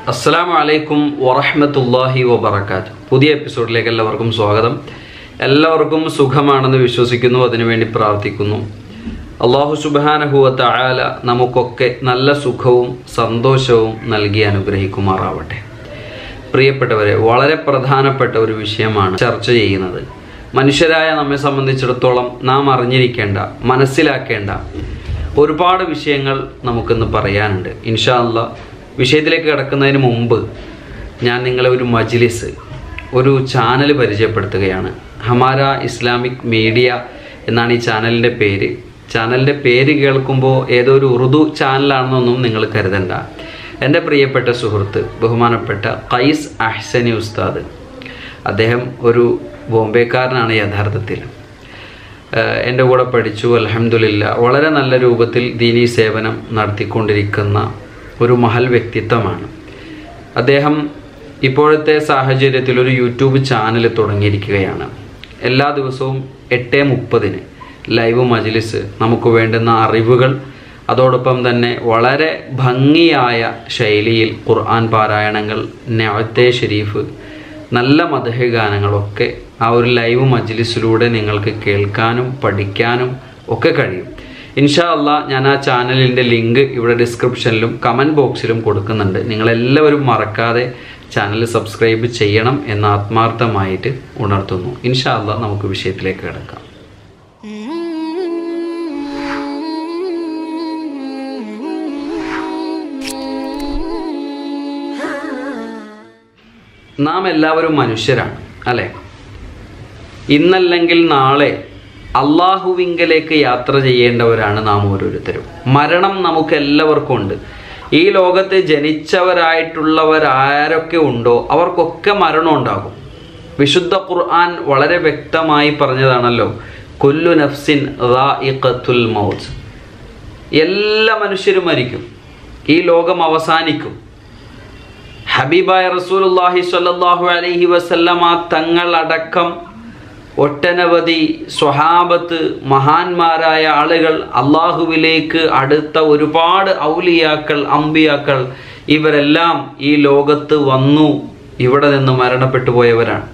അസ്സലാമു അലൈക്കും വറഹ്മത്തുള്ളാഹി വബറകാത്ത് പുതിയ എപ്പിസോഡിലേക്ക് എല്ലാവർക്കും സ്വാഗതം എല്ലാവർക്കും സുഖമാണെന്ന് വിശ്വസിക്കുന്നു അതിനുവേണ്ടി പ്രാർത്ഥിക്കുന്നു അള്ളാഹു സുബാനഹുവത്ത ആല നമുക്കൊക്കെ നല്ല സുഖവും സന്തോഷവും നൽകി അനുഗ്രഹിക്കുമാറാവട്ടെ പ്രിയപ്പെട്ടവരെ വളരെ പ്രധാനപ്പെട്ട ഒരു വിഷയമാണ് ചർച്ച ചെയ്യുന്നത് മനുഷ്യരായ നമ്മെ സംബന്ധിച്ചിടത്തോളം നാം അറിഞ്ഞിരിക്കേണ്ട മനസ്സിലാക്കേണ്ട ഒരുപാട് വിഷയങ്ങൾ നമുക്കിന്ന് പറയാനുണ്ട് ഇൻഷാ അല്ലാ വിഷയത്തിലേക്ക് കിടക്കുന്നതിന് മുമ്പ് ഞാൻ നിങ്ങളെ ഒരു മജ്ലിസ് ഒരു ചാനൽ പരിചയപ്പെടുത്തുകയാണ് ഹമാര ഇസ്ലാമിക് മീഡിയ എന്നാണ് ഈ ചാനലിൻ്റെ പേര് ചാനലിൻ്റെ പേര് കേൾക്കുമ്പോൾ ഏതോ ഒരു ഉറുദു ചാനലാണെന്നൊന്നും നിങ്ങൾ കരുതണ്ട എൻ്റെ പ്രിയപ്പെട്ട സുഹൃത്ത് ബഹുമാനപ്പെട്ട ഖൈസ് അഹ്സനി ഉസ്താദ് അദ്ദേഹം ഒരു ബോംബെക്കാരനാണ് യഥാർത്ഥത്തിൽ ഏഹ് എൻ്റെ കൂടെ പഠിച്ചു അലഹമുല്ല വളരെ നല്ല രൂപത്തിൽ ദീനീ സേവനം നടത്തിക്കൊണ്ടിരിക്കുന്ന ഒരു മഹൽ വ്യക്തിത്വമാണ് അദ്ദേഹം ഇപ്പോഴത്തെ സാഹചര്യത്തിൽ ഒരു യൂട്യൂബ് ചാനൽ തുടങ്ങിയിരിക്കുകയാണ് എല്ലാ ദിവസവും എട്ട് മുപ്പതിന് ലൈവ് മജ്ലിസ് നമുക്ക് വേണ്ടുന്ന അറിവുകൾ അതോടൊപ്പം തന്നെ വളരെ ഭംഗിയായ ശൈലിയിൽ ഖുർആൻ പാരായണങ്ങൾ നവത്തെ ഷരീഫ് നല്ല മധുഹ ഗാനങ്ങളൊക്കെ ആ ഒരു ലൈവ് മജ്ലിസിലൂടെ നിങ്ങൾക്ക് കേൾക്കാനും പഠിക്കാനും ഒക്കെ കഴിയും ഇൻഷാ അള്ളാ ഞാൻ ആ ചാനലിൻ്റെ ലിങ്ക് ഇവിടെ ഡിസ്ക്രിപ്ഷനിലും കമൻറ്റ് ബോക്സിലും കൊടുക്കുന്നുണ്ട് നിങ്ങളെല്ലാവരും മറക്കാതെ ചാനൽ സബ്സ്ക്രൈബ് ചെയ്യണം എന്ന് ആത്മാർത്ഥമായിട്ട് ഉണർത്തുന്നു ഇൻഷാ അള്ളാ നമുക്ക് വിഷയത്തിലേക്ക് കിടക്കാം നാം എല്ലാവരും മനുഷ്യരാണ് അല്ലേ ഇന്നല്ലെങ്കിൽ നാളെ അള്ളാഹുവിങ്കലേക്ക് യാത്ര ചെയ്യേണ്ടവരാണ് നാം ഓരോരുത്തരും മരണം നമുക്ക് എല്ലാവർക്കും ഉണ്ട് ഈ ലോകത്ത് ജനിച്ചവരായിട്ടുള്ളവർ ആരൊക്കെ ഉണ്ടോ അവർക്കൊക്കെ മരണം ഉണ്ടാകും വിശുദ്ധ ഖുർആൻ വളരെ വ്യക്തമായി പറഞ്ഞതാണല്ലോ കൊല്ലു നഫ്സിൻ റാഇഖത്തുൽ മൗത്ത് എല്ലാ മനുഷ്യരും മരിക്കും ഈ ലോകം അവസാനിക്കും ഹബീബായ റസൂലുല്ലാഹി സ്വല്ലല്ലാഹു അലൈഹി വസല്ലമ തങ്ങൾ അടക്കം ഒട്ടനവധി സ്വഹാബത്ത് മഹാന്മാരായ ആളുകൾ അള്ളാഹുവിലേക്ക് അടുത്ത ഒരുപാട് ഔലിയാക്കൾ അമ്പിയാക്കൾ ഇവരെല്ലാം ഈ ലോകത്ത് വന്നു ഇവിടെ നിന്ന് മരണപ്പെട്ടു പോയവരാണ്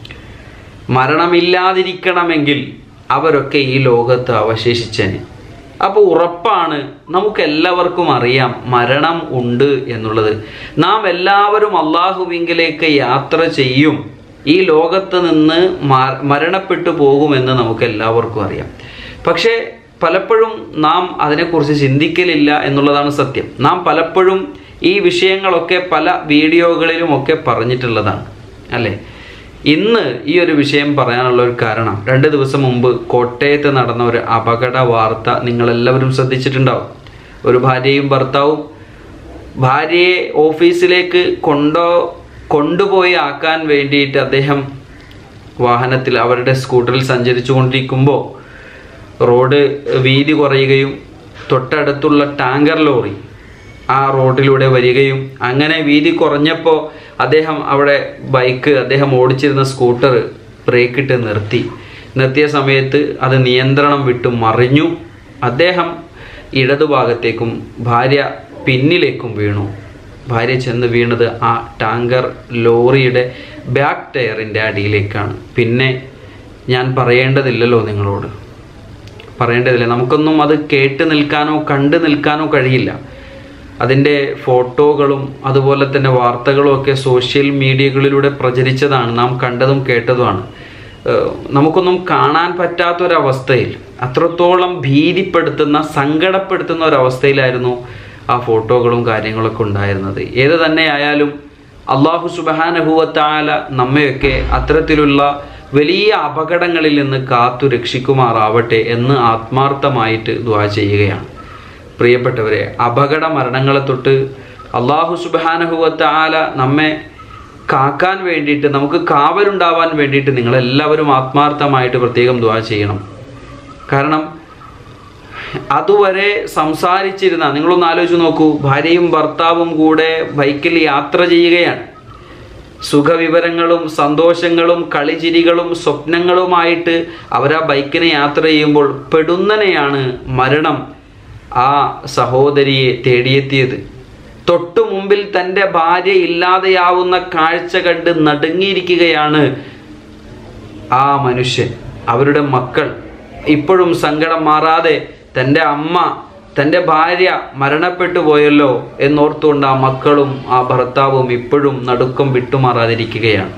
മരണമില്ലാതിരിക്കണമെങ്കിൽ അവരൊക്കെ ഈ ലോകത്ത് അവശേഷിച്ചേനെ അപ്പോൾ ഉറപ്പാണ് നമുക്ക് എല്ലാവർക്കും അറിയാം മരണം ഉണ്ട് എന്നുള്ളത് നാം എല്ലാവരും അള്ളാഹുവിങ്കിലേക്ക് യാത്ര ചെയ്യും ഈ ലോകത്ത് നിന്ന് മരണപ്പെട്ടു പോകുമെന്ന് നമുക്ക് എല്ലാവർക്കും അറിയാം പക്ഷേ പലപ്പോഴും നാം അതിനെക്കുറിച്ച് ചിന്തിക്കലില്ല എന്നുള്ളതാണ് സത്യം നാം പലപ്പോഴും ഈ വിഷയങ്ങളൊക്കെ പല വീഡിയോകളിലും ഒക്കെ പറഞ്ഞിട്ടുള്ളതാണ് അല്ലേ ഇന്ന് ഈ ഒരു വിഷയം പറയാനുള്ള ഒരു കാരണം രണ്ട് ദിവസം മുമ്പ് കോട്ടയത്ത് നടന്ന ഒരു അപകട വാർത്ത നിങ്ങളെല്ലാവരും ശ്രദ്ധിച്ചിട്ടുണ്ടാവും ഒരു ഭാര്യയും ഭർത്താവും ഭാര്യയെ ഓഫീസിലേക്ക് കൊണ്ടോ കൊണ്ടുപോയി ആക്കാൻ വേണ്ടിയിട്ട് അദ്ദേഹം വാഹനത്തിൽ അവരുടെ സ്കൂട്ടറിൽ സഞ്ചരിച്ചു കൊണ്ടിരിക്കുമ്പോൾ റോഡ് വീതി കുറയുകയും തൊട്ടടുത്തുള്ള ടാങ്കർ ലോറി ആ റോഡിലൂടെ വരികയും അങ്ങനെ വീതി കുറഞ്ഞപ്പോൾ അദ്ദേഹം അവിടെ ബൈക്ക് അദ്ദേഹം ഓടിച്ചിരുന്ന സ്കൂട്ടർ ബ്രേക്കിട്ട് നിർത്തി നിർത്തിയ സമയത്ത് അത് നിയന്ത്രണം വിട്ടു മറിഞ്ഞു അദ്ദേഹം ഇടതുഭാഗത്തേക്കും ഭാര്യ പിന്നിലേക്കും വീണു ഭാര്യ ചെന്ന് വീണത് ആ ടാങ്കർ ലോറിയുടെ ബാക്ക് ടയറിൻ്റെ അടിയിലേക്കാണ് പിന്നെ ഞാൻ പറയേണ്ടതില്ലല്ലോ നിങ്ങളോട് പറയേണ്ടതില്ല നമുക്കൊന്നും അത് കേട്ട് നിൽക്കാനോ കണ്ടു നിൽക്കാനോ കഴിയില്ല അതിൻ്റെ ഫോട്ടോകളും അതുപോലെ തന്നെ വാർത്തകളും ഒക്കെ സോഷ്യൽ മീഡിയകളിലൂടെ പ്രചരിച്ചതാണ് നാം കണ്ടതും കേട്ടതുമാണ് നമുക്കൊന്നും കാണാൻ പറ്റാത്തൊരവസ്ഥയിൽ അത്രത്തോളം ഭീതിപ്പെടുത്തുന്ന സങ്കടപ്പെടുത്തുന്ന ഒരവസ്ഥയിലായിരുന്നു ആ ഫോട്ടോകളും കാര്യങ്ങളൊക്കെ ഉണ്ടായിരുന്നത് ഏത് തന്നെ ആയാലും അള്ളാഹു സുബാനഹുവത്താല നമ്മയൊക്കെ അത്തരത്തിലുള്ള വലിയ അപകടങ്ങളിൽ നിന്ന് കാത്തു രക്ഷിക്കുമാറാവട്ടെ എന്ന് ആത്മാർത്ഥമായിട്ട് ദ്വാ ചെയ്യുകയാണ് പ്രിയപ്പെട്ടവരെ അപകട മരണങ്ങളെ തൊട്ട് അള്ളാഹു സുബാനഹുവത്ത ആല നമ്മെ കാക്കാൻ വേണ്ടിയിട്ട് നമുക്ക് കാവലുണ്ടാവാൻ വേണ്ടിയിട്ട് നിങ്ങളെല്ലാവരും ആത്മാർത്ഥമായിട്ട് പ്രത്യേകം ദ്വാ ചെയ്യണം കാരണം അതുവരെ സംസാരിച്ചിരുന്ന നിങ്ങളൊന്ന് ആലോചിച്ച് നോക്കൂ ഭാര്യയും ഭർത്താവും കൂടെ ബൈക്കിൽ യാത്ര ചെയ്യുകയാണ് സുഖവിവരങ്ങളും സന്തോഷങ്ങളും കളിചിരികളും സ്വപ്നങ്ങളുമായിട്ട് അവർ ആ ബൈക്കിനെ യാത്ര ചെയ്യുമ്പോൾ പെടുന്നനെയാണ് മരണം ആ സഹോദരിയെ തേടിയെത്തിയത് തൊട്ടു മുമ്പിൽ തൻ്റെ ഭാര്യ ഇല്ലാതെയാവുന്ന കാഴ്ച കണ്ട് നടുങ്ങിയിരിക്കുകയാണ് ആ മനുഷ്യൻ അവരുടെ മക്കൾ ഇപ്പോഴും സങ്കടം മാറാതെ തൻ്റെ അമ്മ തൻ്റെ ഭാര്യ മരണപ്പെട്ടു പോയല്ലോ എന്നോർത്തുകൊണ്ട് ആ മക്കളും ആ ഭർത്താവും ഇപ്പോഴും നടുക്കം വിട്ടുമാറാതിരിക്കുകയാണ്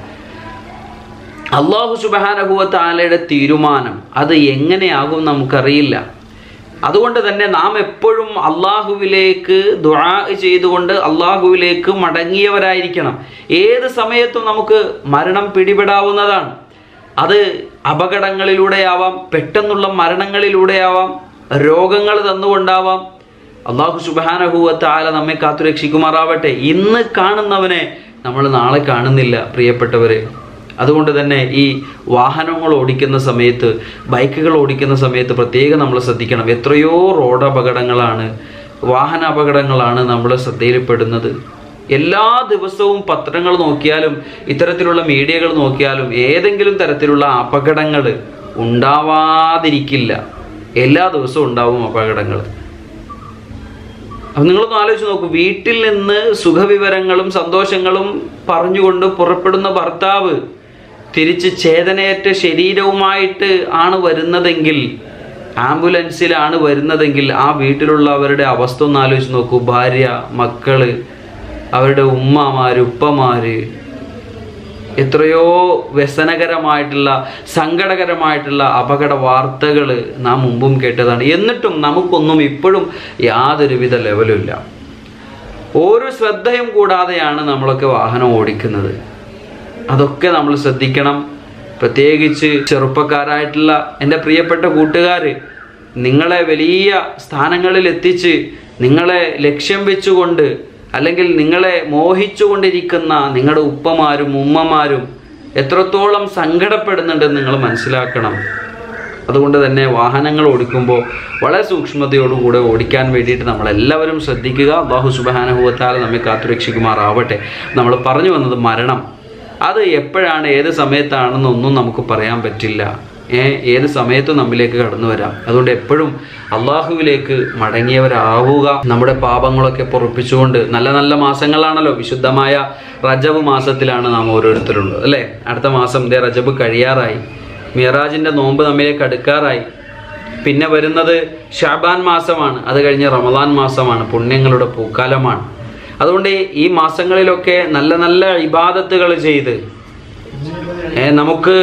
അള്ളാഹു സുബാനഹുവത്ത് ആലയുടെ തീരുമാനം അത് എങ്ങനെയാകും നമുക്കറിയില്ല അതുകൊണ്ട് തന്നെ നാം എപ്പോഴും അള്ളാഹുവിലേക്ക് ദുആ ചെയ്തുകൊണ്ട് അള്ളാഹുവിലേക്ക് മടങ്ങിയവരായിരിക്കണം ഏത് സമയത്തും നമുക്ക് മരണം പിടിപെടാവുന്നതാണ് അത് അപകടങ്ങളിലൂടെയാവാം പെട്ടെന്നുള്ള മരണങ്ങളിലൂടെയാവാം രോഗങ്ങൾ തന്നുകൊണ്ടാവാം അള്ളാഹു സുബാനഹുവത്ത് ആല നമ്മെ കാത്തുരക്ഷിക്കുമാറാവട്ടെ ഇന്ന് കാണുന്നവനെ നമ്മൾ നാളെ കാണുന്നില്ല പ്രിയപ്പെട്ടവരെ അതുകൊണ്ട് തന്നെ ഈ വാഹനങ്ങൾ ഓടിക്കുന്ന സമയത്ത് ബൈക്കുകൾ ഓടിക്കുന്ന സമയത്ത് പ്രത്യേകം നമ്മൾ ശ്രദ്ധിക്കണം എത്രയോ റോഡ് അപകടങ്ങളാണ് വാഹന അപകടങ്ങളാണ് നമ്മുടെ ശ്രദ്ധയിൽപ്പെടുന്നത് എല്ലാ ദിവസവും പത്രങ്ങൾ നോക്കിയാലും ഇത്തരത്തിലുള്ള മീഡിയകൾ നോക്കിയാലും ഏതെങ്കിലും തരത്തിലുള്ള അപകടങ്ങൾ ഉണ്ടാവാതിരിക്കില്ല എല്ലാ ദിവസവും ഉണ്ടാവും അപകടങ്ങൾ അപ്പം നിങ്ങളൊന്ന് ആലോചിച്ച് നോക്കൂ വീട്ടിൽ നിന്ന് സുഖവിവരങ്ങളും സന്തോഷങ്ങളും പറഞ്ഞുകൊണ്ട് പുറപ്പെടുന്ന ഭർത്താവ് തിരിച്ച് ചേതനയേറ്റ ശരീരവുമായിട്ട് ആണ് വരുന്നതെങ്കിൽ ആംബുലൻസിലാണ് വരുന്നതെങ്കിൽ ആ വീട്ടിലുള്ളവരുടെ അവസ്ഥ ഒന്ന് ആലോചിച്ച് നോക്കൂ ഭാര്യ മക്കള് അവരുടെ ഉമ്മമാര് ഉപ്പമാര് എത്രയോ വ്യസനകരമായിട്ടുള്ള സങ്കടകരമായിട്ടുള്ള അപകട വാർത്തകൾ നാം മുമ്പും കേട്ടതാണ് എന്നിട്ടും നമുക്കൊന്നും ഇപ്പോഴും യാതൊരുവിധ ലെവലും ഇല്ല ഒരു ശ്രദ്ധയും കൂടാതെയാണ് നമ്മളൊക്കെ വാഹനം ഓടിക്കുന്നത് അതൊക്കെ നമ്മൾ ശ്രദ്ധിക്കണം പ്രത്യേകിച്ച് ചെറുപ്പക്കാരായിട്ടുള്ള എൻ്റെ പ്രിയപ്പെട്ട കൂട്ടുകാർ നിങ്ങളെ വലിയ സ്ഥാനങ്ങളിൽ എത്തിച്ച് നിങ്ങളെ ലക്ഷ്യം വെച്ചുകൊണ്ട് അല്ലെങ്കിൽ നിങ്ങളെ മോഹിച്ചുകൊണ്ടിരിക്കുന്ന നിങ്ങളുടെ ഉപ്പമാരും ഉമ്മമാരും എത്രത്തോളം സങ്കടപ്പെടുന്നുണ്ടെന്ന് നിങ്ങൾ മനസ്സിലാക്കണം അതുകൊണ്ട് തന്നെ വാഹനങ്ങൾ ഓടിക്കുമ്പോൾ വളരെ സൂക്ഷ്മതയോടുകൂടെ ഓടിക്കാൻ വേണ്ടിയിട്ട് നമ്മളെല്ലാവരും ശ്രദ്ധിക്കുക അള്ളാഹു സുബാനുഭവത്താൽ നമ്മെ കാത്തുരക്ഷിക്കുമാറാവട്ടെ നമ്മൾ പറഞ്ഞു വന്നത് മരണം അത് എപ്പോഴാണ് ഏത് സമയത്താണെന്നൊന്നും നമുക്ക് പറയാൻ പറ്റില്ല ഏ ഏത് സമയത്തും നമ്മിലേക്ക് കടന്നു വരാം അതുകൊണ്ട് എപ്പോഴും അള്ളാഹുവിലേക്ക് മടങ്ങിയവരാവുക നമ്മുടെ പാപങ്ങളൊക്കെ പൊറപ്പിച്ചുകൊണ്ട് നല്ല നല്ല മാസങ്ങളാണല്ലോ വിശുദ്ധമായ റജബ് മാസത്തിലാണ് നാം ഓരോരുത്തരുള്ളത് അല്ലേ അടുത്ത മാസം ദേ റജബ് കഴിയാറായി മിറാജിൻ്റെ നോമ്പ് നമ്മിലേക്ക് അടുക്കാറായി പിന്നെ വരുന്നത് ഷാബാൻ മാസമാണ് അത് കഴിഞ്ഞ് റമദാൻ മാസമാണ് പുണ്യങ്ങളുടെ പൂക്കാലമാണ് അതുകൊണ്ട് ഈ മാസങ്ങളിലൊക്കെ നല്ല നല്ല ഇബാദത്തുകൾ ചെയ്ത് ഏ, നമുക്ക്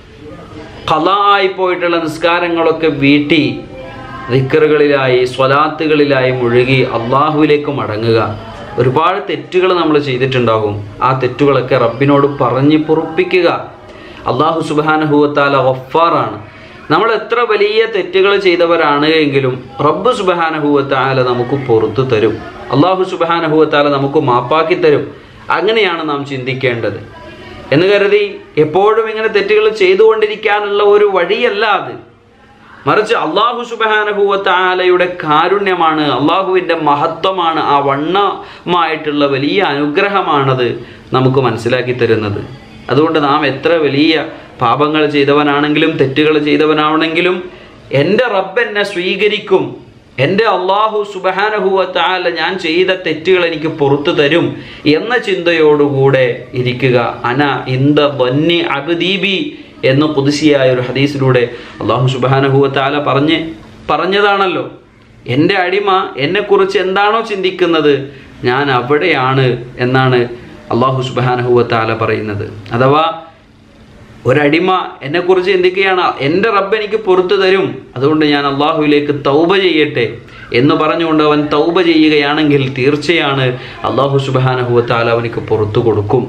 കലായി പോയിട്ടുള്ള നിസ്കാരങ്ങളൊക്കെ വീട്ടി ദിക്കറുകളിലായി സ്വലാത്തുകളിലായി മുഴുകി അള്ളാഹുവിലേക്ക് മടങ്ങുക ഒരുപാട് തെറ്റുകൾ നമ്മൾ ചെയ്തിട്ടുണ്ടാകും ആ തെറ്റുകളൊക്കെ റബ്ബിനോട് പറഞ്ഞ് പൊറുപ്പിക്കുക അള്ളാഹു സുബാനഹുവത്താല വഫാറാണ് നമ്മൾ എത്ര വലിയ തെറ്റുകൾ ചെയ്തവരാണ് എങ്കിലും റബ്ബ് സുബാനഹുവത്താല നമുക്ക് പുറത്തു തരും അള്ളാഹു സുബാനഹുവത്താല നമുക്ക് മാപ്പാക്കി തരും അങ്ങനെയാണ് നാം ചിന്തിക്കേണ്ടത് എന്ന് കരുതി എപ്പോഴും ഇങ്ങനെ തെറ്റുകൾ ചെയ്തുകൊണ്ടിരിക്കാനുള്ള ഒരു വഴിയല്ല അത് മറിച്ച് അള്ളാഹു സുബാനഹുവത്താലയുടെ കാരുണ്യമാണ് അള്ളാഹുവിൻ്റെ മഹത്വമാണ് ആ വണ്ണമായിട്ടുള്ള വലിയ അനുഗ്രഹമാണത് നമുക്ക് മനസ്സിലാക്കി തരുന്നത് അതുകൊണ്ട് നാം എത്ര വലിയ പാപങ്ങൾ ചെയ്തവനാണെങ്കിലും തെറ്റുകൾ ചെയ്തവനാണെങ്കിലും എൻ്റെ റബ്ബ് എന്നെ സ്വീകരിക്കും എൻ്റെ അള്ളാഹു സുബഹാനഹുവത്താല ഞാൻ ചെയ്ത തെറ്റുകൾ എനിക്ക് പുറത്തു തരും എന്ന ചിന്തയോടുകൂടെ ഇരിക്കുക അന ഇന്ത ബന്നി അബുദീബി എന്ന് പുതുസിയായ ഒരു ഹദീസിലൂടെ അള്ളാഹു സുബഹാനഹുവത്താല പറഞ്ഞ് പറഞ്ഞതാണല്ലോ എൻ്റെ അടിമ എന്നെക്കുറിച്ച് എന്താണോ ചിന്തിക്കുന്നത് ഞാൻ അവിടെയാണ് എന്നാണ് അള്ളാഹു സുബഹാനഹുവത്താല പറയുന്നത് അഥവാ ഒരടിമ എന്നെക്കുറിച്ച് ചിന്തിക്കുകയാണ് എൻ്റെ റബ്ബ് എനിക്ക് പുറത്തു തരും അതുകൊണ്ട് ഞാൻ അള്ളാഹുവിലേക്ക് തൗബ ചെയ്യട്ടെ എന്ന് പറഞ്ഞുകൊണ്ട് അവൻ തൗബ ചെയ്യുകയാണെങ്കിൽ തീർച്ചയാണ് അള്ളാഹു സുബാനഹുവത്താല അവനിക്ക് പുറത്തു കൊടുക്കും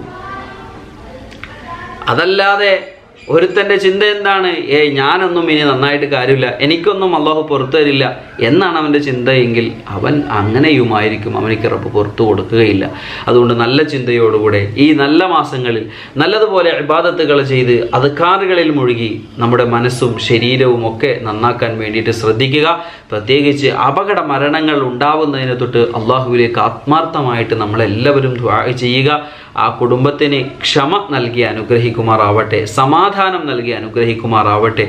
അതല്ലാതെ ഒരുത്തൻ്റെ ചിന്ത എന്താണ് ഏ ഞാനൊന്നും ഇനി നന്നായിട്ട് കാര്യമില്ല എനിക്കൊന്നും അള്ളാഹു പുറത്തു തരില്ല എന്നാണ് അവൻ്റെ ചിന്തയെങ്കിൽ അവൻ അങ്ങനെയുമായിരിക്കും അവനിക്ക് റബ്ബ് പുറത്തു കൊടുക്കുകയില്ല അതുകൊണ്ട് നല്ല ചിന്തയോടുകൂടെ ഈ നല്ല മാസങ്ങളിൽ നല്ലതുപോലെ ഇബാദത്തുകൾ ചെയ്ത് അധികാറുകളിൽ മുഴുകി നമ്മുടെ മനസ്സും ശരീരവും ഒക്കെ നന്നാക്കാൻ വേണ്ടിയിട്ട് ശ്രദ്ധിക്കുക പ്രത്യേകിച്ച് അപകട മരണങ്ങൾ ഉണ്ടാവുന്നതിനെ തൊട്ട് അള്ളാഹുവിലേക്ക് ആത്മാർത്ഥമായിട്ട് നമ്മളെല്ലാവരും ദ്വാ ചെയ്യുക ആ കുടുംബത്തിന് ക്ഷമ നൽകി അനുഗ്രഹിക്കുമാറാവട്ടെ സമാധാനം നൽകി അനുഗ്രഹിക്കുമാറാവട്ടെ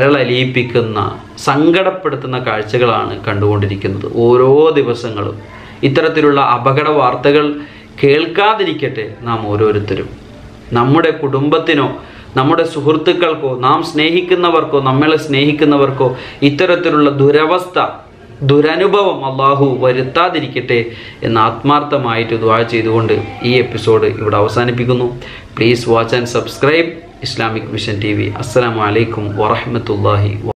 കരളലിയിപ്പിക്കുന്ന സങ്കടപ്പെടുത്തുന്ന കാഴ്ചകളാണ് കണ്ടുകൊണ്ടിരിക്കുന്നത് ഓരോ ദിവസങ്ങളും ഇത്തരത്തിലുള്ള അപകട വാർത്തകൾ കേൾക്കാതിരിക്കട്ടെ നാം ഓരോരുത്തരും നമ്മുടെ കുടുംബത്തിനോ നമ്മുടെ സുഹൃത്തുക്കൾക്കോ നാം സ്നേഹിക്കുന്നവർക്കോ നമ്മളെ സ്നേഹിക്കുന്നവർക്കോ ഇത്തരത്തിലുള്ള ദുരവസ്ഥ ദുരനുഭവം അള്ളാഹു വരുത്താതിരിക്കട്ടെ എന്ന് ആത്മാർത്ഥമായിട്ട് ദ്വാ ചെയ്തുകൊണ്ട് ഈ എപ്പിസോഡ് ഇവിടെ അവസാനിപ്പിക്കുന്നു please watch and subscribe Islamic mission T V അസ്സലാമലൈക്കും വറഹമത്തല്ലാഹി